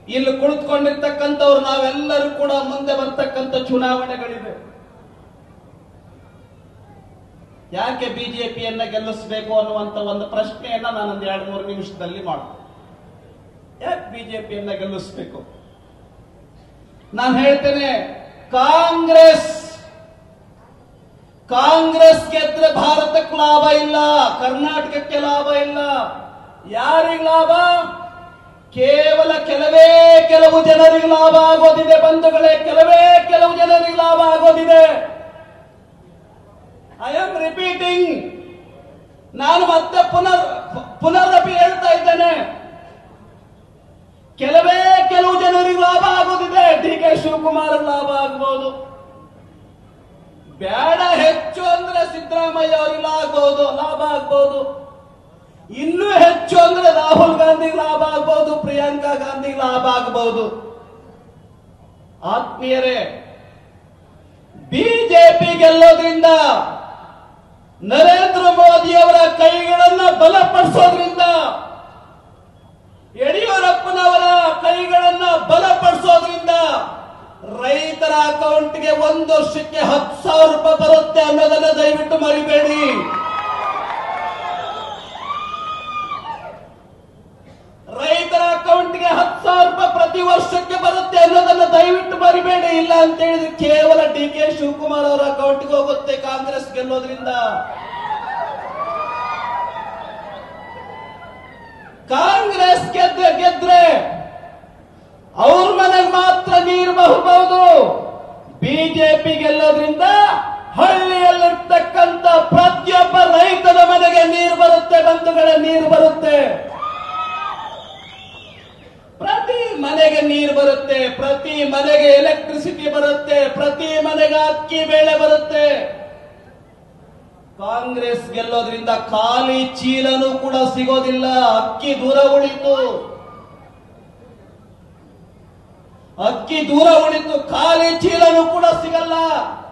ಇಲ್ಲಿ ಕುಳಿತುಕೊಂಡಿರ್ತಕ್ಕಂಥವ್ರು ನಾವೆಲ್ಲರೂ ಕೂಡ ಮುಂದೆ ಬರ್ತಕ್ಕಂಥ ಚುನಾವಣೆಗಳಿವೆ ಯಾಕೆ ಬಿಜೆಪಿಯನ್ನ ಗೆಲ್ಲಿಸಬೇಕು ಅನ್ನುವಂತ ಒಂದು ಪ್ರಶ್ನೆಯನ್ನ ನಾನೊಂದು ಎರಡು ಮೂರು ನಿಮಿಷದಲ್ಲಿ ಮಾಡ್ತೀನಿ ಯಾಕೆ ಬಿಜೆಪಿಯನ್ನ ಗೆಲ್ಲಿಸಬೇಕು ನಾನು ಹೇಳ್ತೇನೆ ಕಾಂಗ್ರೆಸ್ ಕಾಂಗ್ರೆಸ್ ಗೆದ್ರೆ ಭಾರತಕ್ಕೆ ಲಾಭ ಇಲ್ಲ ಕರ್ನಾಟಕಕ್ಕೆ ಲಾಭ ಇಲ್ಲ ಯಾರಿಗೆ ಲಾಭ ಕೇವಲ ಕೆಲವೇ ಕೆಲವು ಜನರಿಗೆ ಲಾಭ ಆಗೋದಿದೆ ಬಂಧುಗಳೇ ಕೆಲವೇ ಕೆಲವು ಜನರಿಗೆ ಲಾಭ ಆಗೋದಿದೆ ಐ ಆಮ್ ರಿಪೀಟಿಂಗ್ ನಾನು ಮತ್ತೆ ಪುನರ್ ಪುನರಪಿ ಹೇಳ್ತಾ ಇದ್ದೇನೆ ಕೆಲವೇ ಕೆಲವು ಜನರಿಗೆ ಲಾಭ ಆಗೋದಿದೆ ಡಿ ಕೆ ಶಿವಕುಮಾರ್ ಲಾಭ ಆಗ್ಬಹುದು ಬೇಡ ಹೆಚ್ಚು ಅಂದ್ರೆ ಸಿದ್ದರಾಮಯ್ಯ ಅವರಿಗೆ ಆಗ್ಬಹುದು ಲಾಭ ಆಗ್ಬಹುದು ಇನ್ನೂ ಹೆಚ್ಚು ಅಂದ್ರೆ ರಾಹುಲ್ ಗಾಂಧಿಗೆ ಲಾಭ ಆಗ್ಬಹುದು ಪ್ರಿಯಾಂಕಾ ಗಾಂಧಿಗೆ ಲಾಭ ಆಗಬಹುದು ಆತ್ಮೀಯರೇ ಬಿಜೆಪಿ ಗೆಲ್ಲೋದ್ರಿಂದ ನರೇಂದ್ರ ಮೋದಿಯವರ ಕೈಗಳನ್ನ ಬಲಪಡಿಸೋದ್ರಿಂದ ಯಡಿಯೂರಪ್ಪನವರ ಕೈಗಳನ್ನ ಬಲಪಡಿಸೋದ್ರಿಂದ ರೈತರ ಅಕೌಂಟ್ಗೆ ಒಂದು ವರ್ಷಕ್ಕೆ ಹತ್ತು ಸಾವಿರ ರೂಪಾಯಿ ಬರುತ್ತೆ ಅನ್ನೋದನ್ನ ದಯವಿಟ್ಟು ಮರಿಬೇಡಿ ರೈತರ ಅಕೌಂಟ್ಗೆ ಹತ್ತು ಸಾವಿರ ರೂಪಾಯಿ ಪ್ರತಿ ವರ್ಷಕ್ಕೆ ಬರುತ್ತೆ ಅನ್ನೋದನ್ನ ದಯವಿಟ್ಟು ಮರಿಬೇಡಿ ಇಲ್ಲ ಅಂತ ಹೇಳಿದ್ರೆ ಕೇವಲ ಡಿ ಕೆ ಶಿವಕುಮಾರ್ ಅವರ ಅಕೌಂಟ್ಗೆ ಹೋಗುತ್ತೆ ಕಾಂಗ್ರೆಸ್ ಗೆಲ್ಲೋದ್ರಿಂದ ಕಾಂಗ್ರೆಸ್ ಗೆದ್ರೆ ಗೆದ್ರೆ ಅವ್ರ ಮನೆಗೆ ಮಾತ್ರ ನೀರು ಬರಬಹುದು ಬಿಜೆಪಿ ಗೆಲ್ಲೋದ್ರಿಂದ ಹಳ್ಳಿಯಲ್ಲಿರ್ತಕ್ಕಂಥ ಪ್ರತಿಯೊಬ್ಬ ರೈತನ ಮನೆಗೆ ನೀರು ಬರುತ್ತೆ ಬಂಧುಗಳ ನೀರು ಬರುತ್ತೆ ಪ್ರತಿ ಮನೆಗೆ ನೀರು ಬರುತ್ತೆ ಪ್ರತಿ ಮನೆಗೆ ಎಲೆಕ್ಟ್ರಿಸಿಟಿ ಬರುತ್ತೆ ಪ್ರತಿ ಮನೆಗೆ ಅಕ್ಕಿ ಬೇಳೆ ಬರುತ್ತೆ ಕಾಂಗ್ರೆಸ್ ಗೆಲ್ಲೋದ್ರಿಂದ ಖಾಲಿ ಚೀಲನೂ ಕೂಡ ಸಿಗೋದಿಲ್ಲ ಅಕ್ಕಿ ದೂರ ಉಳಿತು ಅಕ್ಕಿ ದೂರ ಉಳಿತು ಖಾಲಿ ಚೀಲನೂ ಕೂಡ ಸಿಗಲ್ಲ